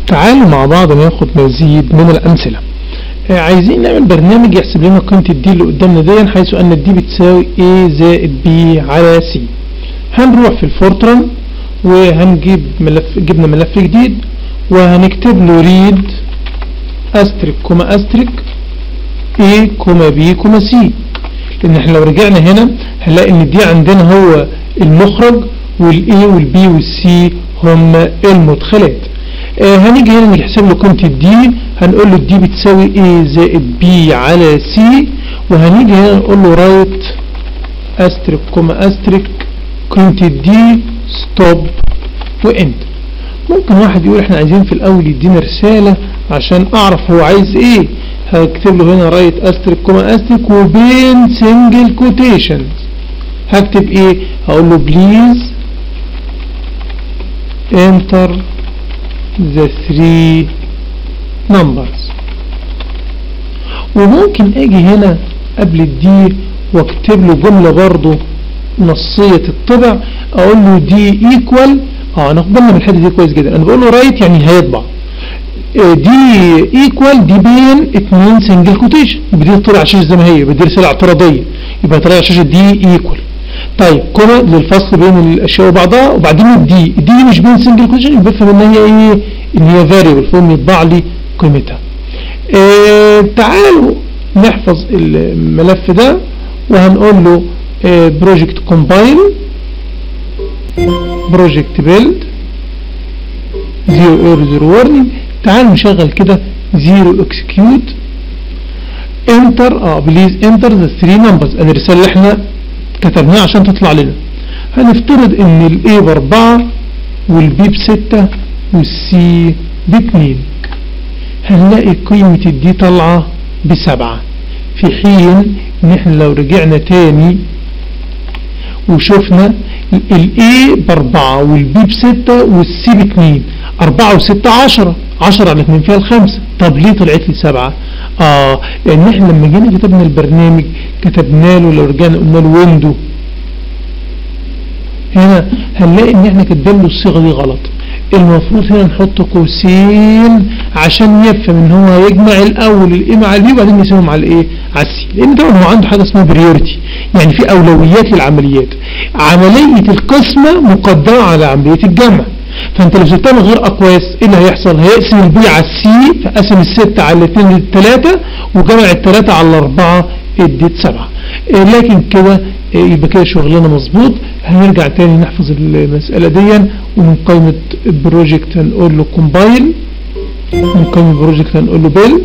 تعالوا مع بعض ناخد مزيد من الأمثلة آه، عايزين نعمل برنامج يحسب لنا قيمة الدي اللي قدامنا دي حيث أن الدي بتساوي A زائد B على C هنروح في الفورتران وهنجيب ملف جبنا ملف جديد وهنكتب له read استريك كوما استريك A كوما B كوما C لأن احنا لو رجعنا هنا هنلاقي إن دي عندنا هو المخرج والA والB والC هم المدخلات آه هنيجي هنا نحسب له قيمة الدي هنقول له الدي بتساوي A زائد B على C وهنيجي هنا نقول له رايت استريك كوما استريك قيمة الدي ستوب وانتر ممكن واحد يقول احنا عايزين في الاول يدينا رسالة عشان اعرف هو عايز ايه هكتب له هنا رايت استريك كوما استريك وبين سنجل كوتيشنز هكتب ايه هقول له بليز enter the three numbers وممكن اجي هنا قبل الدي واكتب له جملة برضو نصية الطبع اقول له دي ايكوال اه ناخد بالنا من الحته دي كويس جدا انا بقول له رايت يعني هيطبع آه، دي ايكوال دي بين اتنين سنجل كوتيشن يبقى دي طلع على الشاشه زي ما هي يبقى دي رساله اعتراضيه يبقى طلع على الشاشه دي ايكوال طيب كوما للفصل بين الاشياء وبعضها وبعدين الدي الدي دي مش بين سنجل كوتيشن يبقى بفهم ان هي ايه ان هي فاريبل فهم يطبع لي قيمتها آه تعالوا نحفظ الملف ده وهنقول له بروجكت كومبايل بروجكت بيلد زيرو ايرور زيرو وارنينج تعالوا نشغل كده زيرو اكسكيوت انتر اه بليز انتر ذا 3 نمبرز ادي الرساله اللي احنا كتبناها عشان تطلع لنا هنفترض ان الاي باربعة والبي بستة والسي باتنين هنلاقي قيمة الدي طالعة بسبعة في حين ان احنا لو رجعنا تاني وشفنا الاي باربعة والبي بستة والسي باتنين اربعة وستة عشرة عشرة على اتنين فيها الخمسة طب ليه طلعت لي سبعة اه لان احنا لما جينا كتبنا البرنامج كتبنا له لو رجعنا قلنا له ويندو هنا هنلاقي ان احنا كاتبين له الصيغه دي غلط المفروض هنا نحط قوسين عشان يفهم ان هو هيجمع الاول الايه مع البي وبعدين يساوي على الايه على السي لان طبعا هو عنده حاجه اسمها بريورتي يعني في اولويات للعمليات عمليه القسمه مقدمه على عمليه الجمع فانت لو سبتها من غير اقواس ايه اللي هيحصل هيقسم البي على السي فقسم الستة على الاثنين للثلاثة وجمع الثلاثة على الاربعة اديت سبعة إيه لكن كده إيه يبقى كده شغلنا مظبوط هنرجع تاني نحفظ المسألة دي ومن قائمة بروجكت هنقول له كومبايل من قائمة بروجكت هنقول له بيلد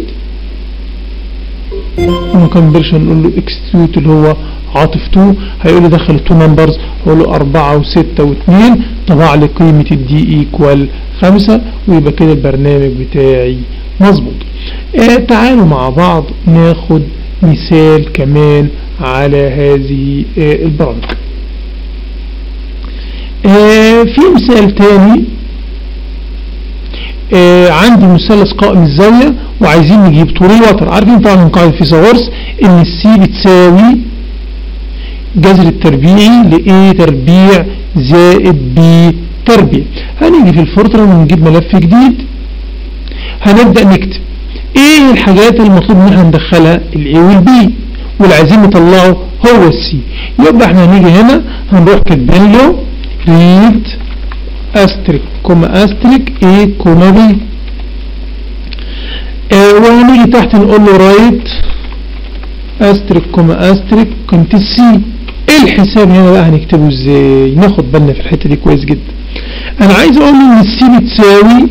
ومن قائمة بيرش هنقول له اكستريوت اللي هو عاطف 2 هيقول لي دخل 2 نمبرز هقول له 4 و6 و2 طبع لي قيمة الدي ايكوال 5 ويبقى كده البرنامج بتاعي مظبوط آه تعالوا مع بعض ناخد مثال كمان على هذه آه البرامج آه في مثال تاني آه عندي مثلث قائم الزاوية وعايزين نجيب طول الوتر عارفين طبعا من قاعدة فيثاغورس ان السي بتساوي جذر التربيعي ل A تربيع زائد B تربيع هنيجي في الفورتران ونجيب ملف جديد هنبدأ نكتب ايه الحاجات المطلوب ان احنا ندخلها ال A وال B واللي عايزين نطلعه هو السي يبقى احنا هنيجي هنا هنروح كاتبين له read استريك كوما استريك A كوما B اه وهنيجي تحت نقول له رايت استريك كوما استريك قيمة السي ايه الحساب هنا بقى هنكتبه ازاي ناخد بالنا في الحتة دي كويس جدا انا عايز اقول ان السي بتساوي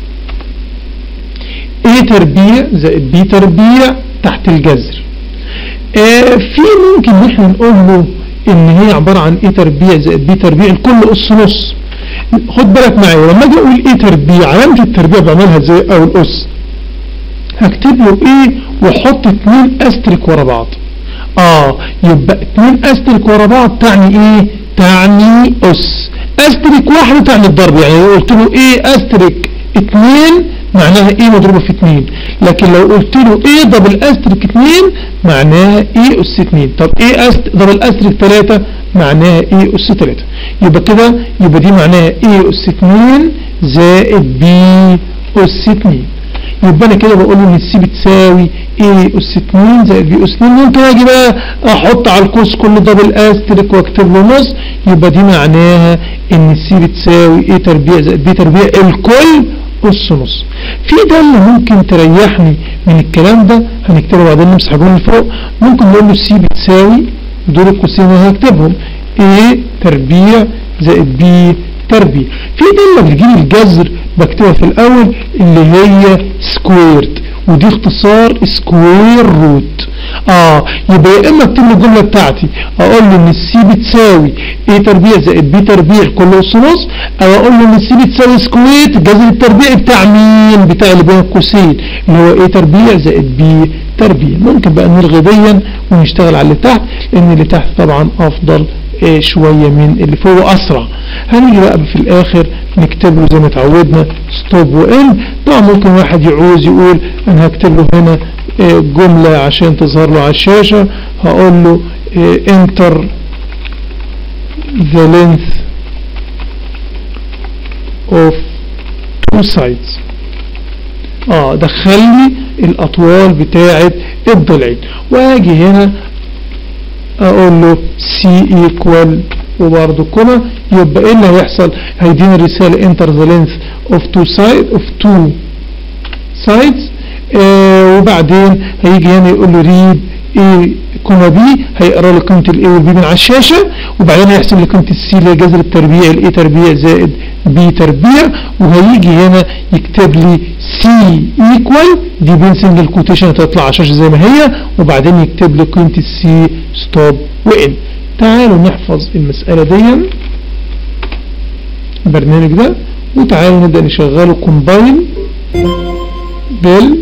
A تربيع زائد B تربيع تحت الجذر آه في ممكن ان احنا نقول له ان هي عبارة عن A تربيع زائد B تربيع الكل قص نص خد بالك معايا لما اجي اقول A تربيع علامة التربيع بعملها ازاي او القص هكتب له A واحط اتنين استرك ورا بعض اه يبقى اتنين استرك ورا بعض تعني ايه تعني اس استرك واحدة تعني الضرب يعني لو قلت له ايه استرك اتنين معناها ايه مضروبة في اتنين لكن لو قلت له ايه دبل استرك اتنين معناها ايه اس اتنين طب ايه أست دبل استرك تلاتة معناها ايه اس تلاتة يبقى كده يبقى دي معناها ايه اس اتنين زائد بي أس 2 يبقى انا كده بقول ان السي بتساوي ايه اس 2 زائد بي اس 2 ممكن اجي بقى احط على القوس كله دبل استريك واكتب له نص يبقى دي معناها ان السي بتساوي ايه تربيع زائد بي تربيع الكل أس نص في ده اللي ممكن تريحني من الكلام ده هنكتبه بعدين نمسح جون فوق ممكن نقول له السي بتساوي دول القوسين اللي هكتبهم ايه تربيع زائد بي تربيع في ده اللي بتجيب الجذر بكتبها في الاول اللي هي سكويرد ودي اختصار سكوير روت اه يبقى يا اما اكتب له الجمله بتاعتي اقول له ان السي بتساوي ايه تربيع زائد بي تربيع كل نص نص او اقول له ان السي بتساوي سكوير الجذر التربيعي بتاع مين بتاع اللي بين القوسين اللي هو ايه تربيع زائد بي تربيع ممكن بقى نلغي ديا ونشتغل على اللي تحت لان اللي تحت طبعا افضل إيه شوية من اللي فوق اسرع هنيجي بقى في الاخر نكتب له زي ما اتعودنا ستوب وان طبعا ممكن واحد يعوز يقول انا هكتب له هنا إيه جملة عشان تظهر له على الشاشة هقول له إيه enter the length of two sides اه دخل لي الاطوال بتاعه الضلعين واجي هنا اقول له سي ايكوال وبرضه كوما يبقى ايه اللي هيحصل هيديني الرساله انتر ذا لينث اوف تو سايد اوف تو سايدز وبعدين هيجي هنا يقول له ريد ايه كوما بي هيقرا لي قيمه الاي والبي من على الشاشه وبعدين هيحسب لي قيمه السي اللي هي جذر التربيع الاي تربيع زائد بي تربيع وهيجي هنا يكتب لي سي ايكوال دي بين سنجل كوتيشن هتطلع على الشاشه زي ما هي وبعدين يكتب لي قيمه السي ستوب وان تعالوا نحفظ المساله دي البرنامج ده وتعالوا نبدا نشغله كومباين بيلد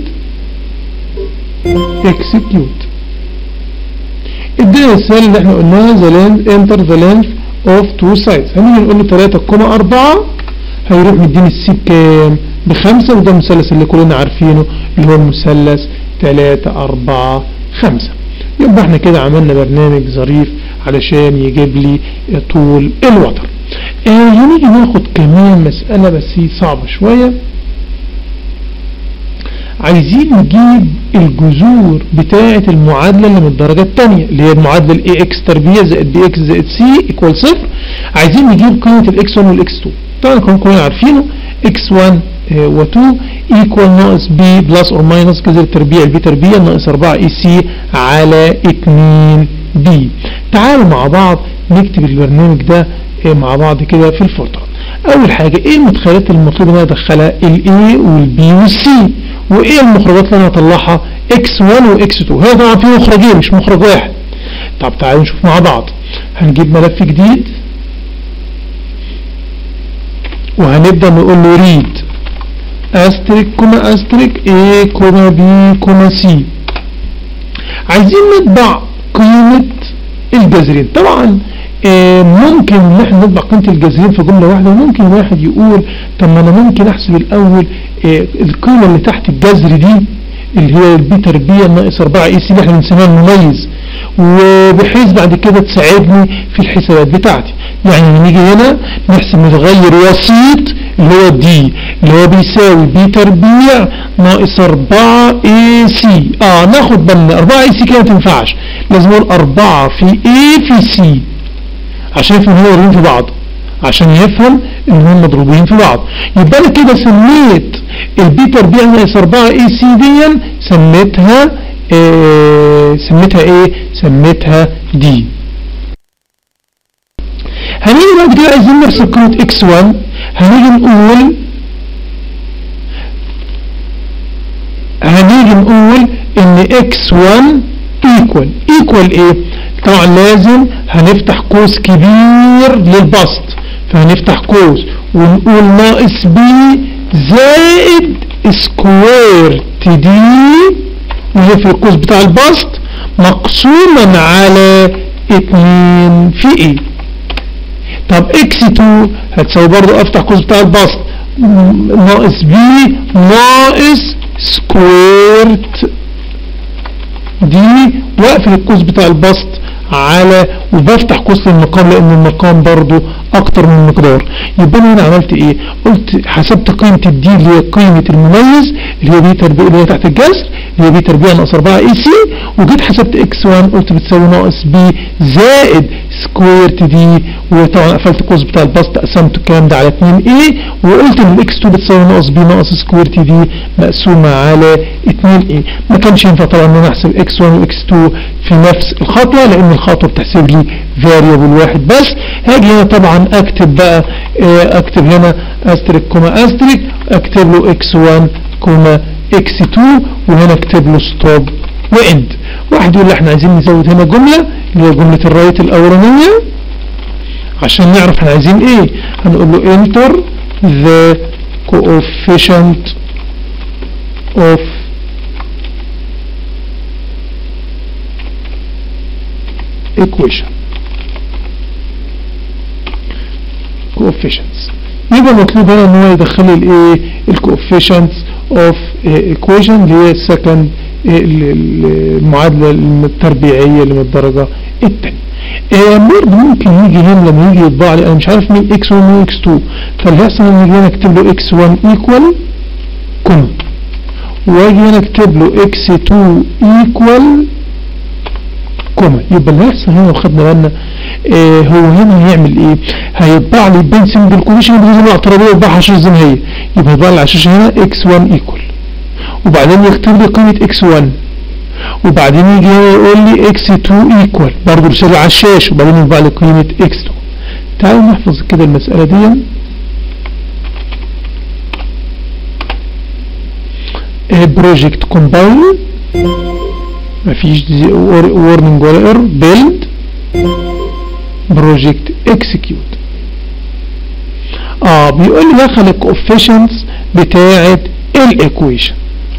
اكسكيوت ادينا السؤال اللي احنا قلناها ذا لينث انتر ذا لينث اوف تو سايدز هنيجي نقول له 3 كوما 4 هيروح مديني السي بكام بخمسة وده المثلث اللي كلنا عارفينه اللي هو المثلث 3 4 5 يبقى احنا كده عملنا برنامج ظريف علشان يجيب لي طول الوتر اه هنيجي ناخد كمان مسألة بس هي صعبة شوية عايزين نجيب الجذور بتاعة المعادلة اللي من الدرجة الثانية اللي هي المعادلة الاي اكس تربيع زائد بي اكس زائد سي ايكوال صفر عايزين نجيب قيمة الاكس 1 والاكس 2 طبعا كلنا كلنا عارفينه اكس 1 و 2 ايكوال ناقص بي بلس اور ماينس جذر التربيع البي تربيع ناقص 4 اي سي على 2 بي تعالوا مع بعض نكتب البرنامج ده مع بعض كده في الفورتران اول حاجة ايه المدخلات المطلوب ان انا ادخلها الاي والبي والسي وايه المخرجات اللي انا هطلعها اكس 1 واكس 2 هنا طبعا في مخرجين مش مخرج واحد طب تعالوا نشوف مع بعض هنجيب ملف جديد وهنبدا نقول له ريد استريك كوما استريك ايه كوما بي كوما سي عايزين نطبع قيمة الجذرين طبعا آه ممكن ان احنا نطبع قيمة الجذرين في جملة واحدة وممكن واحد يقول طب ما انا ممكن احسب الاول آه القيمة اللي تحت الجذر دي اللي هي البي تربيع ناقص 4 اي سي اللي احنا بنسميها المميز وبحيث بعد كده تساعدني في الحسابات بتاعتي يعني نيجي هنا نحسب متغير وسيط اللي هو دي اللي هو بيساوي بي تربيع ناقص 4 اي سي اه ناخد بالنا 4 اي سي كده ما تنفعش لازم نقول 4 في اي في سي عشان يفهم هو مضروبين في بعض عشان يفهم ان هم مضروبين في بعض يبقى انا كده سميت البي تربيع ناقص 4 اي سي دي سميتها إيه سميتها ايه سميتها دي هنيجي بعد كده عايزين نحسب قيمة اكس 1 هنيجي نقول هنيجي نقول ان اكس 1 ايكوال ايكوال ايه طبعا لازم هنفتح قوس كبير للبسط فهنفتح قوس ونقول ناقص بي زائد سكوير تي دي وهي في القوس بتاع البسط مقسوما على 2 في ايه طب اكس 2 هتساوي برضو افتح قوس بتاع البسط ناقص بي ناقص سكويرت دي واقفل القوس بتاع البسط على وبفتح قوس المقام لان المقام برضو اكتر من مقدار يبقى انا هنا عملت ايه قلت حسبت قيمة الدي اللي هي قيمة المميز اللي هي بي تربيع اللي هي تحت الجسر اللي هي بي تربيع ناقص 4 اي سي وجيت حسبت اكس 1 قلت بتساوي ناقص بي زائد سكويرت دي وطبعا قفلت القوس بتاع البسط قسمت الكلام ده على 2 اي وقلت ان الاكس 2 بتساوي ناقص بي ناقص سكويرت دي مقسومة على 2 اي ما كانش ينفع طبعا ان انا احسب اكس 1 واكس 2 في نفس الخطوة لان الخطوة بتحسب لي فاريبل واحد بس هاجي هنا طبعا اكتب بقى اه اكتب هنا استريك كوما استريك اكتب له اكس 1 كوما اكس 2 وهنا اكتب له ستوب واند واحد يقول لي احنا عايزين نزود هنا جملة اللي هي جملة الرايت الاولانية عشان نعرف احنا عايزين ايه هنقول له enter the coefficient of equation coefficients يبقى مطلوب هنا ان هو يدخل لي الايه الكوفيشنتس اوف ايكويشن اللي هي السكند المعادله التربيعيه اللي من الدرجه الثانيه آه برضه ممكن يجي هنا لما يجي يطبع لي انا مش عارف مين اكس 1 ومين اكس 2 فاللي هيحصل ان يجي هنا اكتب له اكس 1 ايكوال كوما واجي هنا اكتب له اكس 2 ايكوال كوما يبقى اللي هيحصل هنا وخدنا بالنا آه هو هنا هيعمل ايه هيطبع لي بين سمبل كونديشن بينزل على الترابيزه يطبعها عشان زي ما هي يبقى يطبع لي على الشاشه هنا اكس 1 ايكوال وبعدين يكتب لي قيمه اكس 1 وبعدين يجي هنا يقول لي اكس 2 ايكوال برضه رساله على الشاشه وبعدين يطبع لي قيمه اكس 2 تعالوا نحفظ كده المساله دي بروجكت كومبايل مفيش warning ولا ايرور build project execute اه بيقول لي دخل الكوفيشنتس بتاعه الايكويشن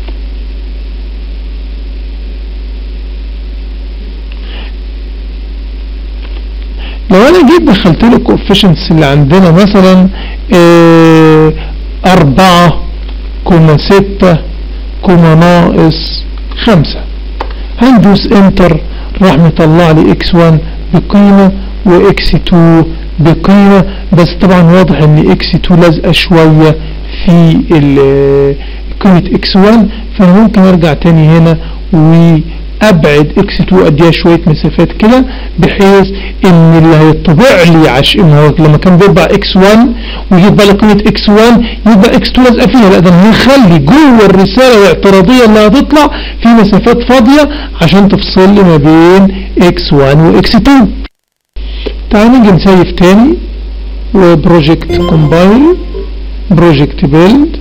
لو انا جيت دخلت له الكوفيشنتس اللي عندنا مثلا اه أربعة كوما ستة كوما ناقص خمسة هندوس انتر راح مطلع لي اكس 1 بقيمة واكس 2 بقيمة بس طبعا واضح ان اكس 2 لازقة شوية في قيمة اكس 1 فانا ممكن ارجع تاني هنا وابعد اكس 2 اديها شوية مسافات كده بحيث ان اللي هيطبع لي عش ان هو لما كان بيطبع اكس 1 ويجيب لي قيمة اكس 1 يبقى اكس 2 لازقة فيها لا ده انا هخلي جوه الرسالة الاعتراضية اللي هتطلع في مسافات فاضية عشان تفصل لي ما بين اكس 1 واكس 2 تعال نيجي نسيف تاني وبروجكت كومبايل بروجكت بيلد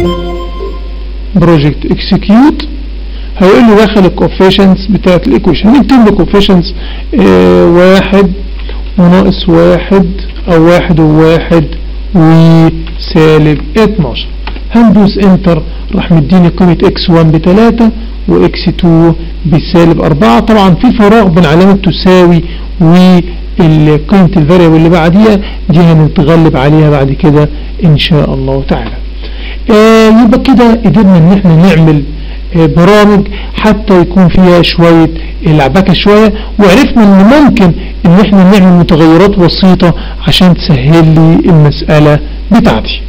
بروجكت اكسكيوت هيقول لي دخل الكوفيشنتس بتاعت الايكويشن نكتب له كوفيشنتس اه واحد وناقص واحد او واحد وواحد وسالب 12 هندوس انتر راح مديني قيمة اكس 1 بتلاتة واكس 2 بسالب 4 طبعا في فراغ بين علامة تساوي وقيمة الفاريبل اللي بعديها دي هنتغلب عليها بعد كده ان شاء الله تعالى آه يبقى كده قدرنا ان احنا نعمل آه برامج حتى يكون فيها شوية لعبكة شوية وعرفنا ان ممكن ان احنا نعمل متغيرات بسيطة عشان تسهل لي المسألة بتاعتي